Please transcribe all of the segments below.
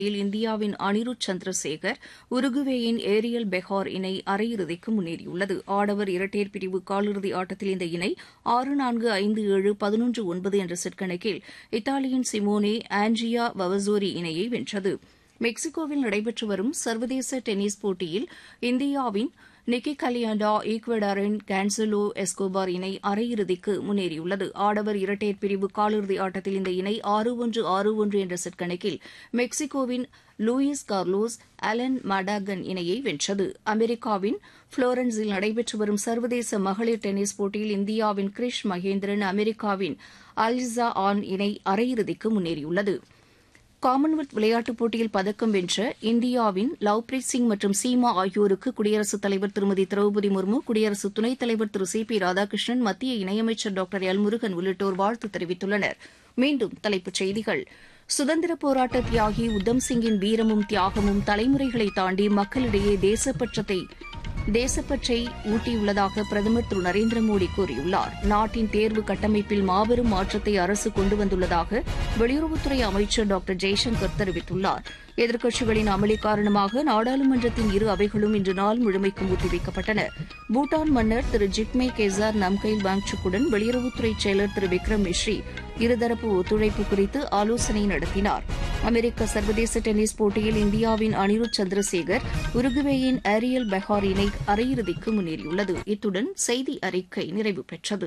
இல் இந்தியாவின் அனிருத் சந்திரசேகர் உருகுவேயின் Ariel Behar இணை அரையிறுதிக்கு முன்னேறியுள்ளது ஆடவர் இரட்டையர் பிரிவு காலிறுதி ஆட்டத்தில் இந்த இணை ஆறு நான்கு ஐந்து ஏழு பதினொன்று ஒன்பது என்ற செட் கணக்கில் இத்தாலியின் சிமோனே ஆண்ட்ரியா வவசோரி இணையை வென்றது மெக்சிகோவில் நடைபெற்று வரும் சர்வதேச டென்னிஸ் போட்டியில் இந்தியாவின் நிக்கி கலியாண்டா ஈக்வடாரின் கேன்சலோ எஸ்கோபார் இணை அரையிறுதிக்கு முன்னேறியுள்ளது ஆடவர் இரட்டையர் பிரிவு காலிறுதி ஆட்டத்தில் இந்த இணை ஆறு ஒன்று ஆறு ஒன்று என்ற செட் கணக்கில் மெக்சிகோவின் லூயிஸ் கார்லோஸ் அலன் மடாகன் இணையை வென்றது அமெரிக்காவின் புளோரன்ஸில் நடைபெற்று வரும் சர்வதேச மகளிர் டென்னிஸ் போட்டியில் இந்தியாவின் கிரிஷ் மகேந்திரன் அமெரிக்காவின் அலிசா ஆன் இணை அரையிறுதிக்கு முன்னேறியுள்ளது காமன்வெல்த் விளையாட்டுப் போட்டியில் பதக்கம் வென்ற இந்தியாவின் லவ்பிரீத் சிங் மற்றும் சீமா ஆகியோருக்கு குடியரசுத் தலைவர் திருமதி திரௌபதி முர்மு குடியரசு துணைத் தலைவர் திரு சி பி ராதாகிருஷ்ணன் மத்திய இணையமைச்சர் டாக்டர் எல் முருகன் உள்ளிட்டோர் வாழ்த்து தெரிவித்துள்ளனர் மீண்டும் தலைப்புச் செய்திகள் சுதந்திரப் போராட்ட தியாகி உத்தம் சிங்கின் வீரமும் தியாகமும் தலைமுறைகளை தாண்டி மக்களிடையே தேசப்பற்றத்தை தேசப்பற்றை ஊட்டியுள்ளதாக பிரதமர் திரு நரேந்திர மோடி கூறியுள்ளார் நாட்டின் தேர்வு கட்டமைப்பில் மாபெரும் மாற்றத்தை அரசு கொண்டு வந்துள்ளதாக வெளியுறவுத்துறை அமைச்சர் டாக்டர் ஜெய்சங்கர் தெரிவித்துள்ளார் எதிர்க்கட்சிகளின் அமளி காரணமாக நாடாளுமன்றத்தின் இரு அவைகளும் இன்று நாள் முழுமைக்கும் ஒத்திவைக்கப்பட்டன பூட்டான் மன்னர் திரு ஜிக்மே கேசார் நம்கைல் வாங்சுக்குடன் வெளியுறவுத்துறை செயலர் திரு விக்ரம் மிஸ்ரி இருதரப்பு ஒத்துழைப்பு குறித்து ஆலோசனை நடத்தினார் அமெரிக்க சர்வதேச டென்னிஸ் போட்டியில் இந்தியாவின் அனிருத் சந்திரசேகர் உருகுவேயின் ஏரியல் பெஹார் இணை அரையிறுதிக்கு முன்னேறியுள்ளது இத்துடன் செய்தி அறிக்கை நிறைவு பெற்றது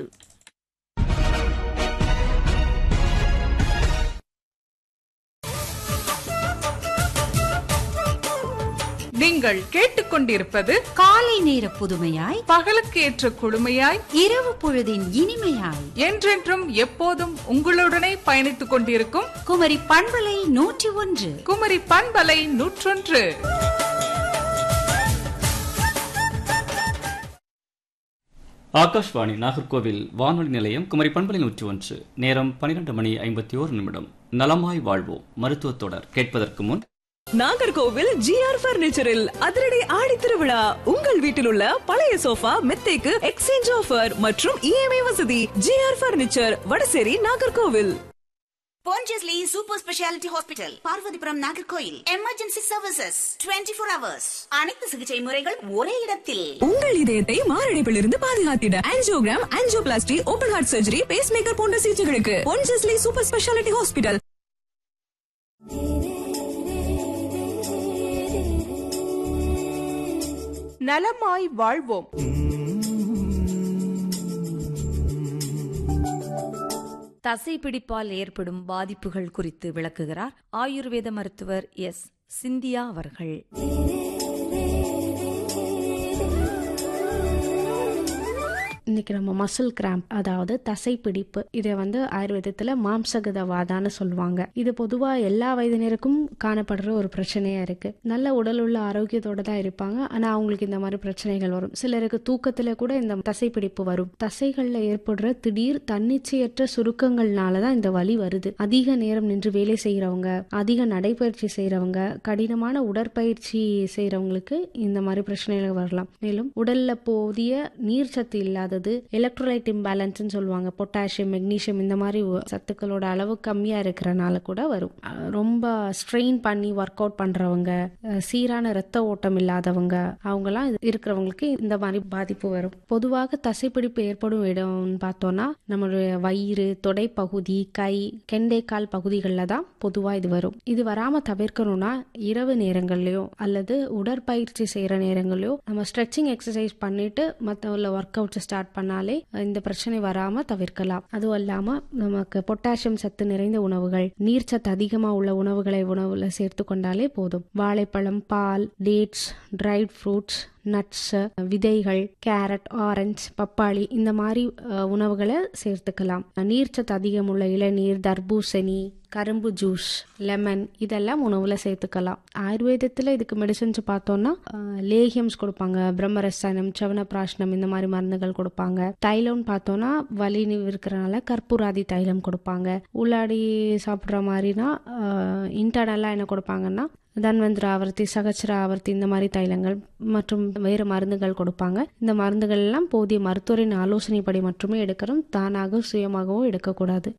நீங்கள் கேட்டுக்கொண்டிருப்பது காலை நேர புதுமையாய் பகலுக்கு ஏற்ற குழுமையாய் இரவு பொழுதின் இனிமையாய் என்றென்றும் எப்போதும் உங்களுடனே பயணித்துக் கொண்டிருக்கும் குமரி பண்பலை நூற்றி ஒன்று குமரி பண்பலை நூற்றொன்று ஆகாஷ்வாணி நாகர்கோவில் வானொலி நிலையம் குமரி பண்பலை நூற்றி ஒன்று நேரம் பனிரெண்டு மணி ஐம்பத்தி ஓரு நிமிடம் நலமாய் வாழ்வோம் மருத்துவத் தொடர் கேட்பதற்கு முன் நாகர்கோவில் ஜிஆர் பர்னிச்சரில் அதிரடி ஆடி திருவிழா உங்கள் வீட்டில் உள்ள பழைய சோஃபா மெத்தைக்கு எக்ஸ்சேஞ்ச் ஆஃபர் மற்றும் இஎம்ஐ வசதி GR furniture Vadasery Nagercoil Pondicherry super speciality hospital Parvathipuram Nagercoil emergency services 24 four hours அனைத்து சிகிச்சை முறைகள் ஒரே இடத்தில் உங்கள் இதயத்தை மாரடைப்பில் இருந்து பாதுகாத்திட angiogram angioplasty open heart surgery pacemaker போன்ற சிகிச்சைகளுக்கு பொன்ஜஸ்லி சூப்பர் ஸ்பெஷாலிட்டி ஹாஸ்பிட்டல் நலமாய் வாழ்வோம் தசைப்பிடிப்பால் ஏற்படும் பாதிப்புகள் குறித்து விளக்குகிறார் ஆயுர்வேத மருத்துவர் எஸ் சிந்தியா அவர்கள் இன்னைக்கு நம்ம மசில் கிராம்ப் அதாவது தசைப்பிடிப்பு இதை வந்து ஆயுர்வேதத்துல மாம்சகத வாதான்னு சொல்லுவாங்க இது பொதுவா எல்லா வயதினருக்கும் காணப்படுற ஒரு பிரச்சனையா இருக்கு நல்ல உடல் உள்ள ஆரோக்கியத்தோட தான் இருப்பாங்க ஆனா அவங்களுக்கு இந்த மாதிரி பிரச்சனைகள் வரும் சிலருக்கு தூக்கத்துல கூட இந்த தசைப்பிடிப்பு வரும் தசைகள்ல ஏற்படுற திடீர் தன்னிச்சையற்ற சுருக்கங்கள்னால தான் இந்த வலி வருது அதிக நேரம் நின்று வேலை செய்யறவங்க அதிக நடைப்பயிற்சி செய்யறவங்க கடினமான உடற்பயிற்சி செய்யறவங்களுக்கு இந்த மாதிரி பிரச்சனைகள் வரலாம் மேலும் உடல்ல போதிய நீர்ச்சத்து இல்லாதது எலக்ட்ரோலைட் இம்பேலன்ஸ்னு சொல்லுவாங்க பொட்டாசியம் மெக்னீசியம் இந்த மாதிரி ஒ- சத்துக்களோட அளவு கம்மியா இருக்கிறனால கூட வரும் அஹ் ரொம்ப ஸ்ட்ரெயின் பண்ணி ஒர்க் அவுட் பண்றவங்க அஹ் சீரான ரத்த ஓட்டம் இல்லாதவங்க அவங்கலாம் இது- இருக்கிறவங்களுக்கு இந்த மாதிரி பாதிப்பு வரும் பொதுவாக தசைப்பிடிப்பு ஏற்படும் இடம்னு பார்த்தோம்னா நம்மளுடைய வயிறு தொடைப்பகுதி கை கெண்டைக்கால் பகுதிகளில் தான் பொதுவாக இது வரும் இது வராம தவிர்க்கணும்னா இரவு நேரங்கள்லயோ அல்லது உடற்பயிற்சி செய்யற நேரங்களையோ நம்ம ஸ்ட்ரெச்சிங் எக்ஸசைஸ் பண்ணிட்டு மற்ற ஒர்க் அவுட்ஸ் ஸ்டார்ட் பண்ணாலே இந்த பிரச்சனை வராம தவிர்க்கலாம் அதுவும் இல்லாம நமக்கு பொட்டாசியம் சத்து நிறைந்த உணவுகள் நீர் சத்து அதிகமா உள்ள உணவுகளை உணவுல சேர்த்து கொண்டாலே போதும் வாழைப்பழம் பால் டேட்ஸ் ட்ரைட் ஃப்ரூட்ஸ் நட்ஸ் விதைகள் கேரட் ஆரஞ்சு பப்பாளி இந்த மாதிரி அஹ், உணவுகளை சேர்த்துக்கலாம் நீர்ச்சத்து அதிகம் உள்ள இளநீர் தர்பூசணி கரும்பு ஜூஸ் லெமன் இதெல்லாம் உணவுல சேர்த்துக்கலாம் ஆயுர்வேதத்துல இதுக்கு மெடிசன்ஸ் பார்த்தோம்னா அஹ், லேகியம்ஸ் கொடுப்பாங்க பிரம்மரசாயனம் சவனப்பிராஷ்னம் இந்த மாதிரி மருந்துகள் கொடுப்பாங்க தைலம்னு பார்த்தோம்னா வலி இருக்கிறனால கற்பூராதி தைலம் கொடுப்பாங்க உள்ளாடி சாப்பிட்ற மாதிரினா இன்டர்னலா என்ன கொடுப்பாங்கன்னா தன்வந்திர ஆவர்த்தி சகச்சர ஆவர்த்தி இந்த மாதிரி தைலங்கள் மற்றும் வேறு மருந்துகள் கொடுப்பாங்க இந்த மருந்துகள் எல்லாம் போதிய மருத்துவரின் ஆலோசனைப்படி மட்டுமே எடுக்கணும் தானாக சுயமாகவும் எடுக்கக்கூடாது